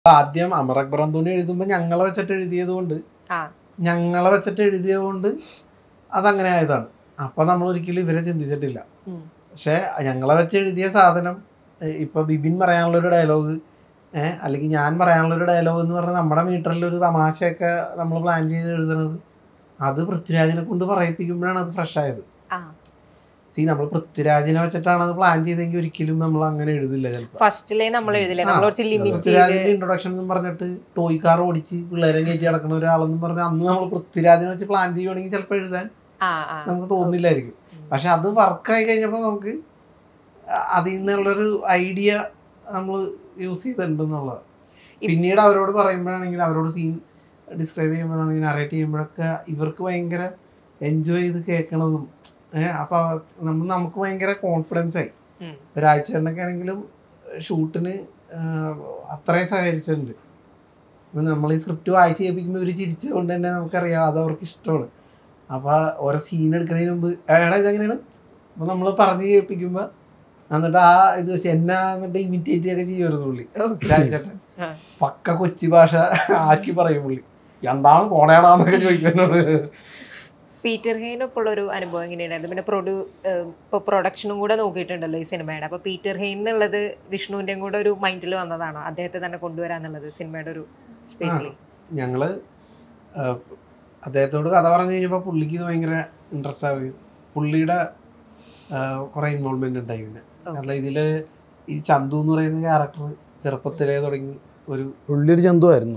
ആദ്യം അമർ അക്ബർ അന്തോണി എഴുതുമ്പോൾ ഞങ്ങളെ വെച്ചിട്ട് എഴുതിയത് കൊണ്ട് ആ ഞങ്ങളെ വെച്ചിട്ട് എഴുതിയത് കൊണ്ട് അതങ്ങനെ ആയതാണ് അപ്പൊ നമ്മൾ ഒരിക്കലും ഇവരെ ചിന്തിച്ചിട്ടില്ല ഉം. പക്ഷെ ഞങ്ങളെ വെച്ച് എഴുതിയ സാധനം ഏഹ് ഇപ്പൊ ബിബിൻ പറയാനുള്ള ഒരു ഡയലോഗ് ഏഹ് അല്ലെങ്കിൽ ഞാൻ പറയാനുള്ള ഒരു ഡയലോഗ് എന്ന് പറഞ്ഞാൽ നമ്മുടെ മീറ്ററിൽ ഒരു തമാശയൊക്കെ നമ്മൾ പ്ലാൻ ചെയ്ത് എഴുതുന്നത് അത് പൃഥ്വിരാജിനെ കൊണ്ട് പറയിപ്പിക്കുമ്പോഴാണ് അത് ഫ്രഷ് ആയത് ആ സി നമ്മൾ പൃഥ്വിരാജിനെ വെച്ചിട്ടാണ് അത് പ്ലാൻ ചെയ്തെങ്കിൽ ഒരിക്കലും നമ്മൾ അങ്ങനെ എഴുതില്ല ചിലപ്പോൾ ഫസ്റ്റിലേ നമ്മൾ എഴുതില്ലേ നമ്മൾ കുറച്ച് ലിമിറ്റ് ചെയ്ത് പൃഥ്വിരാജിന്റെ ഇൻട്രൊഡക്ഷൻ എന്ന് പറഞ്ഞിട്ട് ടോയ് കാർ ഓടിച്ച് പിള്ളേരെ കയറ്റി നടക്കുന്ന ഒരാളെന്ന് പറഞ്ഞാൽ അന്ന് നമ്മൾ പൃഥ്വിരാജിനെ വെച്ച് പ്ലാൻ ചെയ്യുവാണെങ്കിൽ ചിലപ്പോൾ എഴുതാൻ ആ ആ നമുക്ക് തോന്നില്ലായിരിക്കും ഉം. പക്ഷെ അത് വർക്കായി കഴിഞ്ഞപ്പോൾ നമുക്ക് അതിൽ നിന്നുള്ളൊരു ഐഡിയ നമ്മൾ യൂസ് ചെയ്തിട്ടുണ്ടെന്നുള്ളത് ഇപ്- പിന്നീട് അവരോട് പറയുമ്പോഴാണെങ്കിൽ അവരോട് സീൻ ഡിസ്ക്രൈബ് ചെയ്യുമ്പോഴാണെങ്കിൽ നറേറ്റ് ചെയ്യുമ്പോഴൊക്കെ ഇവർക്ക് ഭയങ്കര എൻജോയ് ചെയ്ത് കേൾക്കണതും ഏഹ് അപ്പോൾ അവർ നമ്മൾ നമുക്ക് ഭയങ്കര കോൺഫിഡൻസ് ആയി ഉം. ഒരാഴ്ച ആണെങ്കിലും ഷൂട്ടിന് അത്രയും സഹകരിച്ചിട്ടുണ്ട് അപ്പം നമ്മൾ ഈ സ്ക്രിപ്റ്റ് വായിച്ച് കേൾപ്പിക്കുമ്പോൾ ഇവർ ചിരിച്ചതുകൊണ്ട് തന്നെ നമുക്കറിയാം അത് അവർക്ക് ഇഷ്ടമാണ് അപ്പോൾ ഓരോ സീൻ എടുക്കുന്നതിന് മുമ്പ് എടാ ഇതെങ്ങനെയാണ് അപ്പോൾ നമ്മൾ പറഞ്ഞ് കേൾപ്പിക്കുമ്പോൾ എന്നിട്ട് ആ ഇത് വെച്ച് എന്നെ എന്നിട്ട് ഇമിറ്റേറ്റ് ഒക്കെ ചെയ്യുമായിരുന്നു പുള്ളി Okay. രാജേട്ടൻ ആ. പക്ക കൊച്ചി ഭാഷ ആക്കി പറയും പുള്ളി എന്താണ് പോണേടാന്നൊക്കെ ചോദിക്കുന്നോട് പീറ്റർ ഹെയിനൊപ്പം ഉള്ള ഒരു അനുഭവം എങ്ങനെയുണ്ടായിരുന്നു പിന്നെ പ്രൊഡ്യൂ ഇപ്പോൾ പ്രൊഡക്ഷനും കൂടെ നോക്കിയിട്ടുണ്ടല്ലോ ഈ സിനിമയുടെ അപ്പോൾ പീറ്റർ ഹെയിൻ എന്നുള്ളത് വിഷ്ണുവിൻ്റെയും കൂടെ ഒരു മൈൻഡിൽ വന്നതാണോ അദ്ദേഹത്തെ തന്നെ കൊണ്ടുവരാന്നുള്ളത് സിനിമയുടെ ഒരു സ്പേസിൽ ഞങ്ങള് ആ, അദ്ദേഹത്തോട് കഥ പറഞ്ഞു കഴിഞ്ഞപ്പോൾ പുള്ളിക്ക് ഇത് ഭയങ്കര ഇൻട്രസ്റ്റ് ആവുകയും പുള്ളിയുടെ കുറെ ഇൻവോൾവ്മെന്റ് ഉണ്ടായി പിന്നെ കാരണം ഇതില് ഈ ചന്തു എന്ന് പറയുന്ന ക്യാരക്ടർ ചെറുപ്പത്തിലേ തുടങ്ങി ഒരു പുള്ളി ഒരു ജന്തുവായിരുന്നു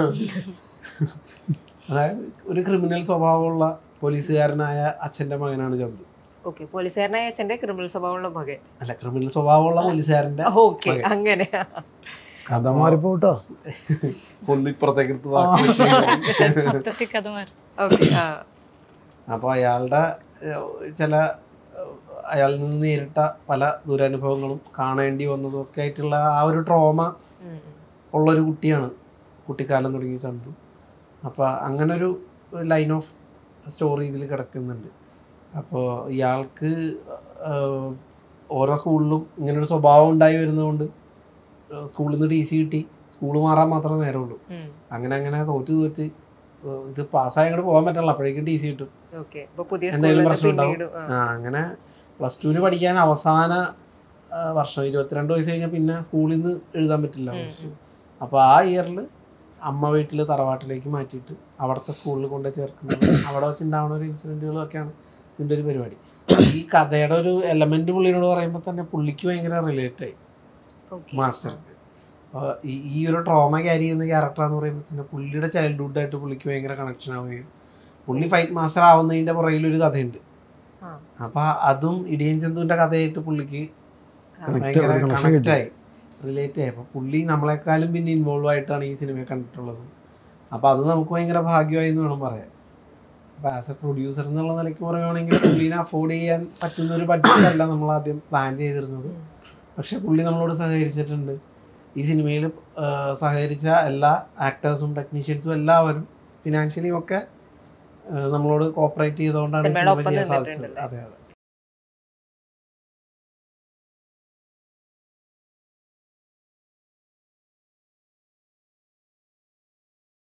അതായത് ഒരു ക്രിമിനൽ സ്വഭാവമുള്ള പോലീസുകാരനായ അച്ഛന്റെ മകനാണ് ചന്തു ഓക്കെ പോലീസുകാരനായ അച്ഛൻ്റെ ക്രിമിനൽ സ്വഭാവമുള്ള മകൻ അല്ല ക്രിമിനൽ സ്വഭാവമുള്ള പോലീസുകാരന്റെ ഓക്കെ മകൻ. അങ്ങനെ കഥ മാറിപ്പോട്ടോ ഒന്നിപ്പുറത്തേക്ക് എടുത്ത് വാക്ക് വെച്ച് മൊത്തത്തിൽ കഥ മാറി ഓക്കെ ആ അപ്പോൾ അയാളുടെ ഏഹ്, ചില ഏഹ്, അയാളിൽ നിന്ന് നേരിട്ട പല ദുരനുഭവങ്ങളും കാണേണ്ടി വന്നതും ഒക്കെ ആയിട്ടുള്ള ആ ഒരു ട്രോമ ഉം, ഉം. ഉള്ളൊരു കുട്ടിയാണ് കുട്ടിക്കാലം തുടങ്ങി ചന്തു അപ്പോൾ അങ്ങനെ ഒരു ലൈൻ ഓഫ് സ്റ്റോറി ഇതിൽ കിടക്കുന്നുണ്ട് അപ്പോൾ ഇയാൾക്ക് ഏഹ്, ഓരോ സ്കൂളിലും ഇങ്ങനൊരു സ്വഭാവം ഉണ്ടായി വരുന്നതുകൊണ്ട് ഏഹ്, സ്കൂളിൽ നിന്ന് ടി സി കിട്ടി സ്കൂൾ മാറാൻ മാത്രമേ നേരമുള്ളൂ ഉം. അങ്ങനെ അങ്ങനെ തോറ്റ് തോറ്റ് ഏഹ്, ഇത് പാസ്സായി അങ്ങോട്ട് പോകാൻ പറ്റില്ല അപ്പോഴേക്കും ടി സി കിട്ടും ഓക്കെ അപ്പോൾ പുതിയ എന്തെങ്കിലും സ്കൂളിൽ പ്രശ്നം ഉണ്ടാവും? പിന്നീട് ആ. ആ അങ്ങനെ പ്ലസ് ടുവിന് പഠിക്കാൻ അവസാന ആ, വർഷം ഇരുപത്തിരണ്ട് വയസ്സ് കഴിഞ്ഞാൽ പിന്നെ സ്കൂളിൽ നിന്ന് എഴുതാൻ പറ്റില്ല ഉം, പ്ലസ് ടു ഉം. അപ്പോൾ ആ ഇയറിൽ അമ്മ വീട്ടിൽ തറവാട്ടിലേക്ക് മാറ്റിയിട്ട് അവിടുത്തെ സ്കൂളിൽ കൊണ്ട് ചേർക്കുന്നത് അവിടെ വെച്ച് ഉണ്ടാവുന്ന ഒരു ഇൻസിഡൻറ്റുകളും ഒക്കെയാണ് ഇതിൻ്റെ ഒരു പരിപാടി ഈ കഥയുടെ ഒരു എലമെന്റ് പുള്ളിയോട് പറയുമ്പോൾ തന്നെ പുള്ളിക്ക് ഭയങ്കര റിലേറ്റ് ആയി Okay. മാസ്റ്റർക്ക് അപ്പോൾ ഈ ഈ ഒരു ട്രോമ ക്യാരി ചെയ്യുന്ന ക്യാരക്ടർ എന്ന് പറയുമ്പോൾ തന്നെ പുള്ളിയുടെ ചൈൽഡ്ഹുഡായിട്ട് പുള്ളിക്ക് ഭയങ്കര കണക്ഷൻ ആവുകയും പുള്ളി ഫൈറ്റ് മാസ്റ്റർ ആവുന്നതിൻ്റെ പുറകിലൊരു കഥയുണ്ട് ആ. അപ്പൊ അതും ഇടിയൻ ചന്തുവിന്റെ കഥയായിട്ട് പുള്ളിക്ക് Connect ഭയങ്കര ഒരു connection കണക്ട് കിട്ടി. ആയി റിലേറ്റ് ആയി അപ്പൊ പുള്ളി നമ്മളെക്കാളും പിന്നെ ഇൻവോൾവ് ആയിട്ടാണ് ഈ സിനിമയെ കണ്ടിട്ടുള്ളത് അപ്പൊ അത് നമുക്ക് ഭയങ്കര ഭാഗ്യമായി എന്ന് വേണം പറയാൻ അപ്പൊ ആസ് എ പ്രൊഡ്യൂസർ എന്നുള്ള നിലയ്ക്ക് പറയുവാണെങ്കിൽ പുള്ളീനെ അഫോർഡ് ചെയ്യാൻ പറ്റുന്ന ഒരു ബഡ്ജറ്റ് അല്ല നമ്മൾ ആദ്യം പ്ലാൻ ചെയ്തിരുന്നത് ഉം. പക്ഷെ പുള്ളി നമ്മളോട് സഹകരിച്ചിട്ടുണ്ട് ഈ സിനിമയിൽ സഹകരിച്ച എല്ലാ ആക്ടേഴ്സും ടെക്നീഷ്യൻസും എല്ലാവരും ഫിനാൻഷ്യലിയും ഒക്കെ ആ, നമ്മളോട് കോപ്പറേറ്റ് ചെയ്തുകൊണ്ടാണ് ഈ സിനിമയുടെ സിനിമ ഒപ്പം ചെയ്യാൻ സാധിച്ചത് നിന്നിട്ടുണ്ടല്ലേ? അതെ അതെ